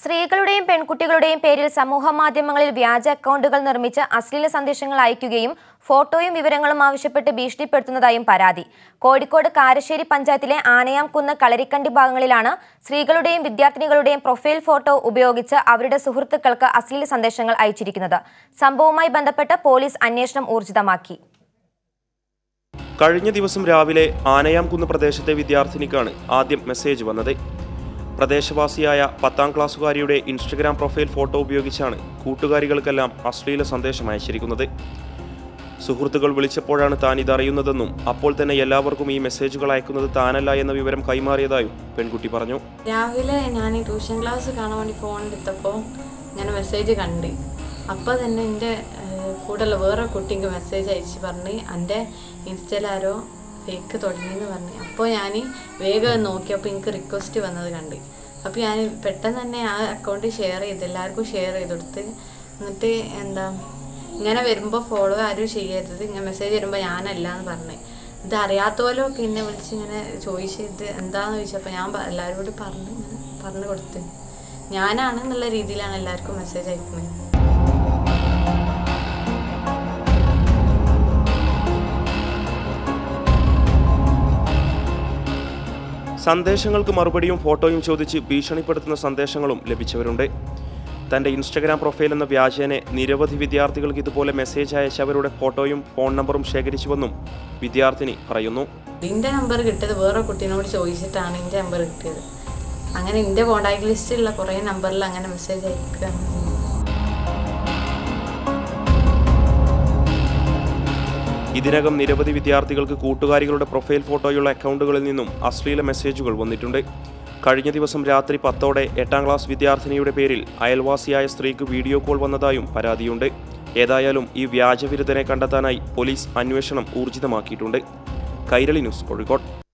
സ്ത്രീകളുടെയും പെൺകുട്ടികളുടെയും പേരിൽ സമൂഹ മാധ്യമങ്ങളിൽ വ്യാജ അക്കൗണ്ടുകൾ നിർമ്മിച്ച് അശ്ലീല സന്ദേശങ്ങൾ അയക്കുകയും ഫോട്ടോയും വിവരങ്ങളും ആവശ്യപ്പെട്ട് ഭീഷണിപ്പെടുത്തുന്നതായും പരാതി കോഴിക്കോട് കാരശ്ശേരി പഞ്ചായത്തിലെ ആനയാംകുന്ന് കളരിക്കണ്ടി ഭാഗങ്ങളിലാണ് സ്ത്രീകളുടെയും വിദ്യാർത്ഥിനികളുടെയും പ്രൊഫൈൽ ഫോട്ടോ ഉപയോഗിച്ച് അവരുടെ സുഹൃത്തുക്കൾക്ക് അശ്ലീല സന്ദേശങ്ങൾ അയച്ചിരിക്കുന്നത് സംഭവവുമായി ബന്ധപ്പെട്ട് പോലീസ് അന്വേഷണം ഊർജിതമാക്കി കഴിഞ്ഞ ദിവസം രാവിലെ ആനയാംകുന്ന് പ്രദേശത്തെ വിദ്യാർത്ഥിനിക്കാണ് ആദ്യം മെസ്സേജ് വന്നത് പ്രദേശവാസിയായ പത്താം ക്ലാസ്സുകാരിയുടെ ഇൻസ്റ്റഗ്രാം പ്രൊഫൈൽ ഫോട്ടോ ഉപയോഗിച്ചാണ് കൂട്ടുകാരികൾക്കെല്ലാം അശ്ലീല സന്ദേശം അയച്ചിരിക്കുന്നത് സുഹൃത്തുക്കൾ വിളിച്ചപ്പോഴാണ് താൻ ഇതറിയുന്നതെന്നും അപ്പോൾ തന്നെ എല്ലാവർക്കും ഈ മെസ്സേജുകൾ അയക്കുന്നത് താനല്ല എന്ന വിവരം കൈമാറിയതായും പെൺകുട്ടി പറഞ്ഞു രാവിലെ ഞാൻ ഈ ട്യൂഷൻ ക്ലാസ് കാണാൻ വേണ്ടി ഫോൺ എടുത്തപ്പോൾ ഞാൻ മെസ്സേജ് കണ്ട് അപ്പോൾ തന്നെ എൻ്റെ കൂടെയുള്ള വേറെ കുട്ടിക്ക് മെസ്സേജ് അയച്ച് പറഞ്ഞ് എൻ്റെ ഇൻസ്റ്റയിലാരോ ഫേക്ക് തുടങ്ങിയെന്ന് പറഞ്ഞ് അപ്പോൾ ഞാൻ വേഗം നോക്കിയപ്പോൾ എനിക്ക് റിക്വസ്റ്റ് വന്നത് കണ്ട് അപ്പോൾ ഞാൻ പെട്ടെന്ന് തന്നെ ആ അക്കൗണ്ട് ഷെയർ ചെയ്ത് എല്ലാവർക്കും ഷെയർ ചെയ്ത് കൊടുത്ത് എന്നിട്ട് എന്താ ഇങ്ങനെ വരുമ്പോൾ ഫോളോ ആരും ചെയ്യരുത് ഇങ്ങനെ മെസ്സേജ് വരുമ്പോൾ ഞാനല്ല എന്ന് പറഞ്ഞ് ഇത് അറിയാത്തോലൊക്കെ എന്നെ വിളിച്ച് ഇങ്ങനെ ചോദിച്ച് ഇത് എന്താന്ന് ചോദിച്ചപ്പോൾ ഞാൻ പ- എല്ലാവരും കൂടി പറഞ്ഞ് ഇങ്ങനെ പറഞ്ഞു കൊടുത്ത് ഞാനാണ് എന്നുള്ള രീതിയിലാണ് എല്ലാവർക്കും മെസ്സേജ് അയക്കുന്നത് സന്ദേശങ്ങൾക്ക് മറുപടിയും ഫോട്ടോയും ചോദിച്ച് ഭീഷണിപ്പെടുത്തുന്ന സന്ദേശങ്ങളും ലഭിച്ചവരുണ്ട് തന്റെ ഇൻസ്റ്റഗ്രാം പ്രൊഫൈൽ എന്ന വ്യാജേനെ നിരവധി വിദ്യാർത്ഥികൾക്ക് ഇതുപോലെ മെസ്സേജ് അയച്ച് അവരുടെ ഫോട്ടോയും ഫോൺ നമ്പറും ശേഖരിച്ചുവെന്നും വിദ്യാർത്ഥിനി പറയുന്നു എൻ്റെ നമ്പർ കിട്ടിയത് വേറെ കുട്ടീനോട് ചോദിച്ചിട്ടാണ് എൻ്റെ നമ്പർ കിട്ടിയത് അങ്ങനെ എൻ്റെ കോണ്ടാക്ട് ലിസ്റ്റിലുള്ള കുറേ നമ്പറിൽ അങ്ങനെ മെസ്സേജ് അയക്കുകയാണ് ഇതിനകം നിരവധി വിദ്യാർത്ഥികൾക്ക് കൂട്ടുകാരികളുടെ പ്രൊഫൈൽ ഫോട്ടോയുള്ള അക്കൗണ്ടുകളിൽ നിന്നും അശ്ലീല മെസ്സേജുകൾ വന്നിട്ടുണ്ട് കഴിഞ്ഞ ദിവസം രാത്രി പത്തോടെ എട്ടാം ക്ലാസ് വിദ്യാർത്ഥിനിയുടെ പേരിൽ അയൽവാസിയായ സ്ത്രീക്ക് വീഡിയോ കോൾ വന്നതായും പരാതിയുണ്ട് ഏതായാലും ഈ വ്യാജവിരുദ്ധനെ കണ്ടെത്താനായി പോലീസ് അന്വേഷണം ഊർജിതമാക്കിയിട്ടുണ്ട് കൈരളി ന്യൂസ് കോഴിക്കോട്